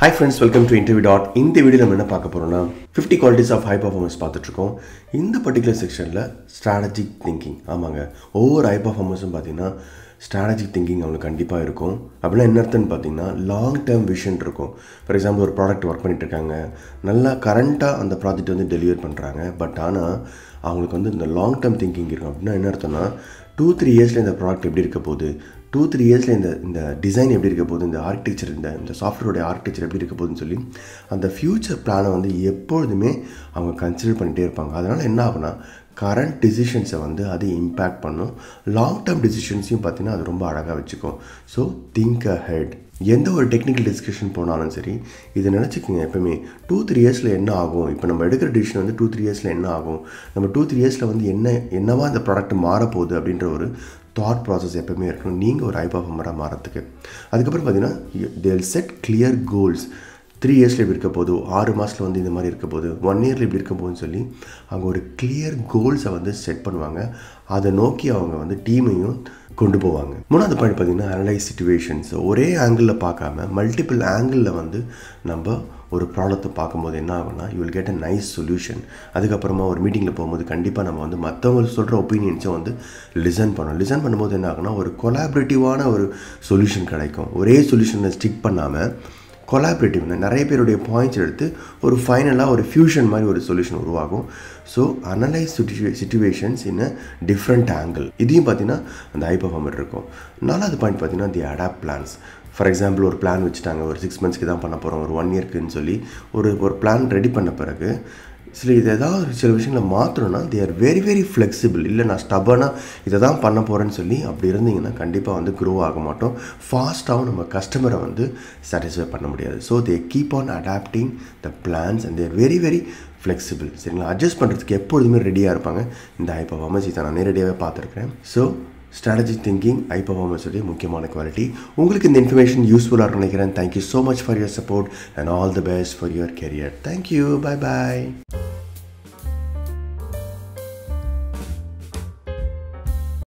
hi friends welcome to interview dot இந்த video நம்ம என்ன பார்க்க போகிறோம்னா fifty qualities of high performance பார்த்துட்ருக்கோம் இந்த பர்டிகுலர் செக்ஷனில் ஸ்ட்ராட்டஜிக் திங்கிங் ஆமாங்க ஒவ்வொரு ஹை பர்ஃபார்மன்ஸும் பார்த்தீங்கன்னா ஸ்ட்ராட்டஜிக் திங்கிங் அவங்களுக்கு கண்டிப்பாக இருக்கும் அப்படின்னா என்ன அர்த்தம்னு பார்த்தீங்கன்னா லாங் டேர்ம் விஷன் இருக்கும் ஃபார் எக்ஸாம்பிள் ஒரு ப்ராடக்ட் ஒர்க் பண்ணிட்டு இருக்காங்க நல்லா கரண்ட்டாக அந்த ப்ராஜெக்ட் வந்து டெலிவர் பண்ணுறாங்க பட் ஆனால் அவங்களுக்கு வந்து இந்த லாங் டேர்ம் திங்கிங் இருக்கும் அப்படின்னா என்ன அர்த்தம்னா டூ த்ரீ இயர்ஸில் இந்த ப்ராடக்ட் எப்படி இருக்க போகுது டூ த்ரீ இயர்ஸில் இந்த இந்த டிசைன் எப்படி இருக்க போகுது இந்த ஆர்கிடெக்சர் இந்த இந்த சாஃப்ட்வேருடைய ஆர்கிடெக்சர் எப்படி இருக்க போகுதுன்னு சொல்லி அந்த ஃப்யூச்சர் பிளானை வந்து எப்பொழுதுமே அவங்க கன்சிடர் பண்ணிகிட்டே இருப்பாங்க அதனால் என்ன ஆகுனா கரண்ட் டிசிஷன்ஸை வந்து அது இம்பேக்ட் பண்ணும் லாங் டேர்ம் டிசிஷன்ஸையும் பார்த்தீங்கன்னா அது ரொம்ப அழகாக வச்சுக்கும் ஸோ திங்க் அ ஹெட் எந்த ஒரு டெக்னிக்கல் டிஸ்கஷன் போனாலும் சரி இதை நினச்சிக்கோங்க எப்பவுமே டூ த்ரீ இயர்ஸில் என்ன ஆகும் இப்போ நம்ம எடுக்கிற டிசிஷன் வந்து டூ த்ரீ இயர்ஸில் என்ன ஆகும் நம்ம டூ த்ரீ இயர்ஸில் வந்து என்ன என்னவா அந்த ப்ராடக்ட் மாறப்போகுது அப்படின்ற ஒரு தாட் ப்ராசஸ் எப்பவுமே இருக்கணும் நீங்கள் ஒரு ஹை பர்ஃபார்மராக மாறத்துக்கு அதுக்கப்புறம் பார்த்தீங்கன்னா தேல் செட் கிளியர் கோல்ஸ் த்ரீ இயர்ஸில் இப்படி இருக்க போது ஆறு மாதத்தில் வந்து இந்த மாதிரி இருக்க போது ஒன் இயரில் இப்படி இருக்க போகுதுன்னு சொல்லி அவங்க ஒரு கிளியர் கோல்ஸை வந்து செட் பண்ணுவாங்க அதை நோக்கி அவங்க வந்து டீமையும் கொண்டு போவாங்க மூணாவது பாயிண்ட் பார்த்தீங்கன்னா அனலைஸ் சுச்சுவேஷன்ஸ் ஒரே ஆங்கிளில் பார்க்காம மல்டிபிள் ஆங்கிளில் வந்து நம்ம ஒரு ப்ராடக்ட்டை பார்க்கும்போது என்ன ஆகும்னா you will get a nice solution அதுக்கப்புறமா ஒரு மீட்டிங்கில் போகும்போது கண்டிப்பாக நம்ம வந்து மற்றவங்க சொல்கிற ஒப்பீனியன்ஸை வந்து லிசன் பண்ணணும் லிசன் பண்ணும்போது என்ன ஆகுனா ஒரு கொலாபரேட்டிவான ஒரு சொல்யூஷன் கிடைக்கும் ஒரே சொல்யூஷனை ஸ்டிக் பண்ணாமல் கொலாபரேட்டிவ்னு நிறைய பேருடைய பாயிண்ட்ஸ் எடுத்து ஒரு ஃபைனலாக ஒரு ஃபியூஷன் மாதிரி ஒரு சொல்யூஷன் உருவாகும் so analyse situ situations in a different angle இதையும் பார்த்தீங்கன்னா அந்த ஹை பர்ஃபார்மர் இருக்கும் நாலாவது பாயிண்ட் பார்த்தீங்கன்னா they adapt plans for example ஒரு பிளான் வச்சுட்டாங்க ஒரு சிக்ஸ் மந்த்ஸ்க்கு தான் பண்ண போகிறோம் ஒரு ஒன் இயர்க்குன்னு சொல்லி ஒரு ஒரு பிளான் ரெடி பண்ண பிறகு சில இது ஏதாவது சில விஷயங்களை மாற்றணும்னா they are very very flexible இல்லை நான் ஸ்டபனாக இதை தான் பண்ண போகிறேன்னு சொல்லி அப்படி இருந்தீங்கன்னா கண்டிப்பாக வந்து க்ரோ ஆக மாட்டோம் ஃபாஸ்ட்டாகவும் நம்ம கஸ்டமரை வந்து சாட்டிஸ்ஃபை பண்ண முடியாது so they keep on adapting the plans and they're very very flexible சரிங்களா அட்ஜஸ்ட் பண்ணுறதுக்கு எப்பொழுதுமே ரெடியாக இருப்பாங்க இந்த ஹை பர்ஃபார்மன்ஸ் இதை நான் நேரடியாகவே பார்த்துருக்கேன் ஸோ ஸ்ட்ராட்டஜிக் திங்கிங் ஹை பர்ஃபார்மன்ஸுடைய முக்கியமான குவாலிட்டி உங்களுக்கு இந்த இன்ஃபர்மேஷன் யூஸ்ஃபுல்லாக நினைக்கிறேன் thank you so much for your support and all the best for your career thank you bye bye